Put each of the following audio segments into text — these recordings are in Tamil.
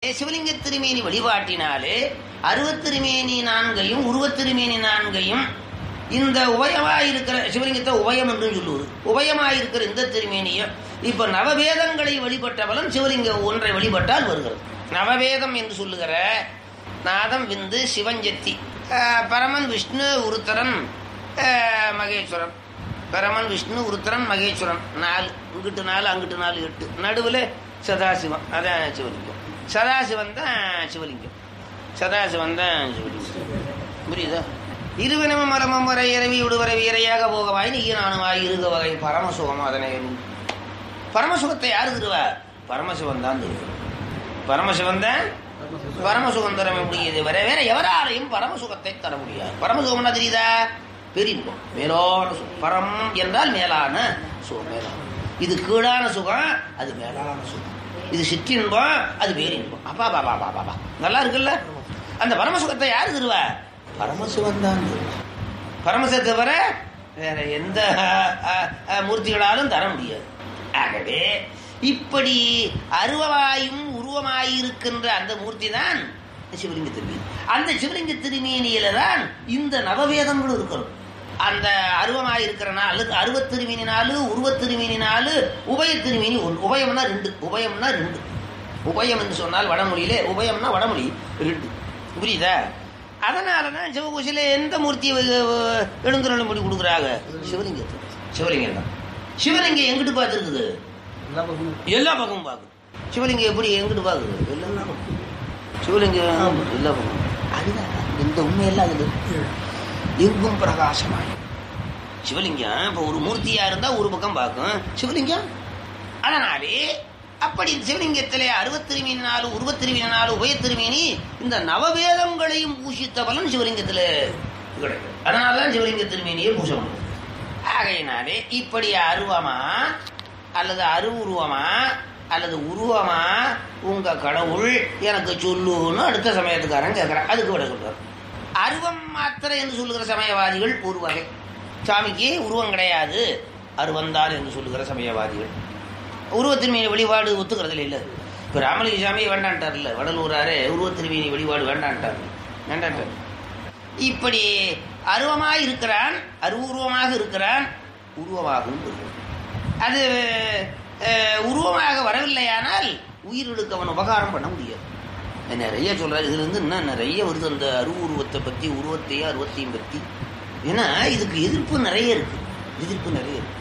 சிவலிங்க திருமேனி வழிபாட்டினாலே அருவத்திருமேனி நான்கையும் உருவத்திருமேனி நான்கையும் இந்த உபயமாய் இருக்கிற சிவலிங்கத்தை உபயம் என்று சொல்லுவது உபயமாய் இருக்கிற இந்த திருமேனியும் இப்ப நவவேதங்களை வழிபட்ட பலன் சிவலிங்க ஒன்றை வழிபட்டால் வருகிறது நவவேதம் என்று சொல்லுகிற நாதம் விந்து சிவஞ்சத்தி அஹ், பரமன் விஷ்ணு உருத்தரன் அஹ், மகேஸ்வரன் பரமன் விஷ்ணு உருத்தரன் மகேஸ்வரன் நாலு இங்கிட்டு நாலு அங்கிட்டு நாலு எட்டு நடுவில் சதாசிவம் அதான் சிவலிங்கம் சதாசிவன் தான் சிவலிங்கம் சதாசிவன் தான் சிவலிங்கம் புரியுதா இருவினமும் மரமும் வரை இரவி விடுவரை வீரையாக போகவாய் நீ நானுமாய் இருக வகை பரமசுகம் அதனை பரமசுகத்தை யாரு தருவா பரமசிவன் தான் தருவார் பரமசிவன் தான் பரமசுகம் தர முடியுது வேற வேற எவராலையும் பரமசுகத்தை தர முடியாது பரமசுகம்னா தெரியுதா பெரின்பம் மேலான சுகம் பரம் என்றால் மேலான சுகம் மேலான இது கீழான சுகம் அது மேலான சுகம் இது சிற்றின்பம் அது பேரின்பம் அப்பா பாபா பாபா பாபா நல்லா இருக்குல்ல அந்த பரமசுகத்தை யாரு தருவா பரமசிவன் தான் தருவா பரமசிவத்தை தவிர வேற எந்த அஹ், அஹ், அஹ், மூர்த்திகளாலும் தர முடியாது ஆகவே இப்படி அருவமாயும் உருவமாயிருக்கின்ற அந்த மூர்த்தி தான் சிவலிங்க திருமேனி அந்த சிவலிங்க திருமேனியில தான் இந்த நவவேதங்களும் இருக்கிறது அந்த அருவமாய் இருக்கிற நாள் அருவத் திருமேனி நாலு உருவத் திருமேனி நாலு உபய திருமேனி ஒன்று உபயம்னா ரெண்டு உபயம்னா ரெண்டு உபயம் என்று சொன்னால் வடமொழியிலே உபயம்னா வடமொழி ரெண்டு புரியுதா அதனால தான் சிவகோசில எந்த மூர்த்தியை எழுந்துருளும் படி கொடுக்குறாங்க சிவலிங்கத்தை சிவலிங்கம் தான் சிவலிங்கம் எங்கிட்டு பார்த்துருக்குது எல்லா பக்கமும் பார்க்குது சிவலிங்கம் எப்படி எங்கிட்டு பார்க்குது எல்லா பக்கம் சிவலிங்கம் எல்லா பக்கம் அதுதான் இந்த உண்மையெல்லாம் அதுல இருக்கு. எங்கும் பிரகாசமாய் சிவலிங்கம் இப்போ ஒரு மூர்த்தியா இருந்தா ஒரு பக்கம் பார்க்கும் சிவலிங்கம் அதனாலே அப்படி சிவலிங்கத்திலே அறுபத்திருமீன் நாலு உருவத்திருமீன் நாலு உபயத்திருமீனி இந்த நவவேதங்களையும் பூஷித்த பலன் சிவலிங்கத்தில் கிடைக்கும் அதனாலதான் சிவலிங்க திருமேனியை பூச முடியும் ஆகையினாலே இப்படி அருவமா அல்லது அருவுருவமா அல்லது உருவமா உங்க கடவுள் எனக்கு சொல்லுன்னு அடுத்த சமயத்துக்காரன் கேட்கிறான் அதுக்கு விட சொல்றார் அருவம் மாத்திரை என்று சொல்லுகிற சமயவாதிகள் ஒரு வகை சாமிக்கு உருவம் கிடையாது அருவந்தார் என்று சொல்லுகிற சமயவாதிகள் உருவத்திருமீனி வழிபாடு ஒத்துக்கிறதுல இல்லை இப்போ ராமலிங்க சாமி வேண்டான்ட்டார்ல வடலூராரே உருவத்திருமீனி வழிபாடு வேண்டான்ட்டார் வேண்டான்ட்டார் இப்படி அருவமாய் இருக்கிறான் அருவுருவமாக இருக்கிறான் உருவமாகவும் இருக்கிறான். அது அஹ், உருவமாக வரவில்லையானால் உயிர்களுக்கு அவன் உபகாரம் பண்ண முடியாது நிறைய சொல்றாரு இதுல இருந்து இன்னும் நிறைய வருது அந்த அருவுருவத்தை பத்தி உருவத்தையும் அருவத்தையும் பத்தி ஏன்னா இதுக்கு எதிர்ப்பு நிறைய இருக்கு எதிர்ப்பு நிறைய இருக்கு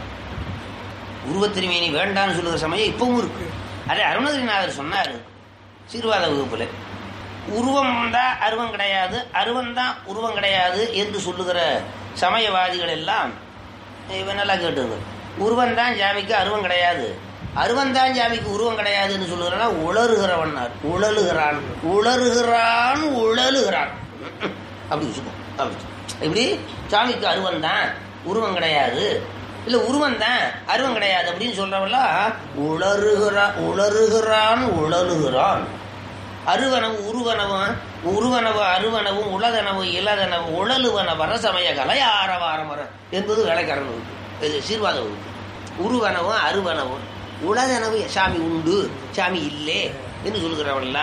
உருவத்திருமேனி வேண்டாம்னு சொல்லுகிற சமயம் இப்பவும் இருக்கு அதே அருணகிரிநாதர் சொன்னார் சீர்வாத வகுப்புல உருவம் தான் அருவம் கிடையாது அருவம் தான் உருவம் கிடையாது என்று சொல்லுகிற சமயவாதிகள் எல்லாம் இவன் நல்லா கேட்டுங்க உருவம் தான் ஜாமிக்கு அருவம் கிடையாது அருவம் தான் ஜாமிக்கு உருவம் கிடையாதுன்னு சொல்லுகிறனா உளறுகிறவன்னார் உழலுகிறான் உளறுகிறான் உழலுகிறான் அப்படி வச்சுக்கோ அப்படி இப்படி சாமிக்கு அருவம் தான் உருவம் கிடையாது இல்ல உருவம் தான் அருவம் கிடையாது அப்படின்னு சொல்றவெல்லாம் உளறுகிறான் உளறுகிறான் உழலுகிறான் அருவனவு உருவனவும் உருவனவு அருவனவும் உலகனவு இலதனவு உழலுவன வரசமய கலை ஆரவாரம் வர என்பது வேலைக்காரன் வகுப்பு இது சீர்வாத வகுப்பு உருவனவும் அருவனவும் உலகனவு சாமி உண்டு சாமி இல்லே என்று சொல்கிறவன்ல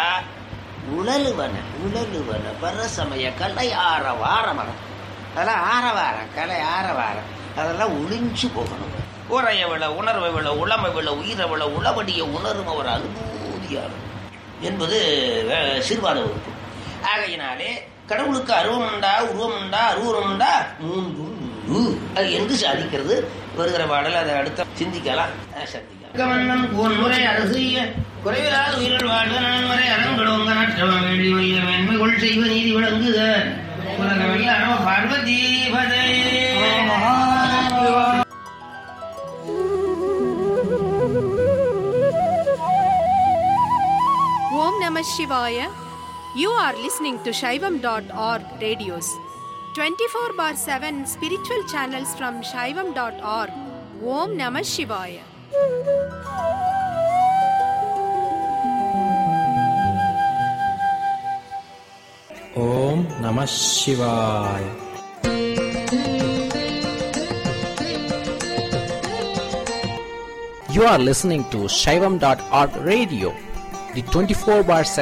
உழலுவன உழலுவன வரசமய கலை ஆரவாரம் அதெல்லாம் ஆரவாரம் கலை ஆரவாரம் அதெல்லாம் ஒளிஞ்சு போகணும் உரைய விழ உணர்வை விழ உளமை விழ உயிரை விழ உளவடிய உணரும் அவர் அனுபூதியாளர் என்பது அஹ், சிறுவாத வகுப்பு ஆகையினாலே கடவுளுக்கு அருவம் உண்டா உருவம் உண்டா அருவம் உண்டா மூன்று உண்டு அது என்று சாதிக்கிறது வருகிற பாடல் அதை அடுத்த சிந்திக்கலாம் அஹ், சந்திக்கலாம் மன்னன் பொன்முறை அரசிய குறைவிலாத உயிர்கள் வாழ்க நன்முறை அறங்களோங்க நற்றவ வேண்டி வைய மேன்மை கொள் செய்வ நீதி விளங்குக உலகமெல்லாம் பார்வதி பதே Om Namah Shivaya. You are listening to Shaivam.org radios. 24 bar 7 spiritual channels from Shaivam.org. Om Namah Shivaya. Om Namah Shivaya. You are listening to Shaivam.org radio, the 24 bar 7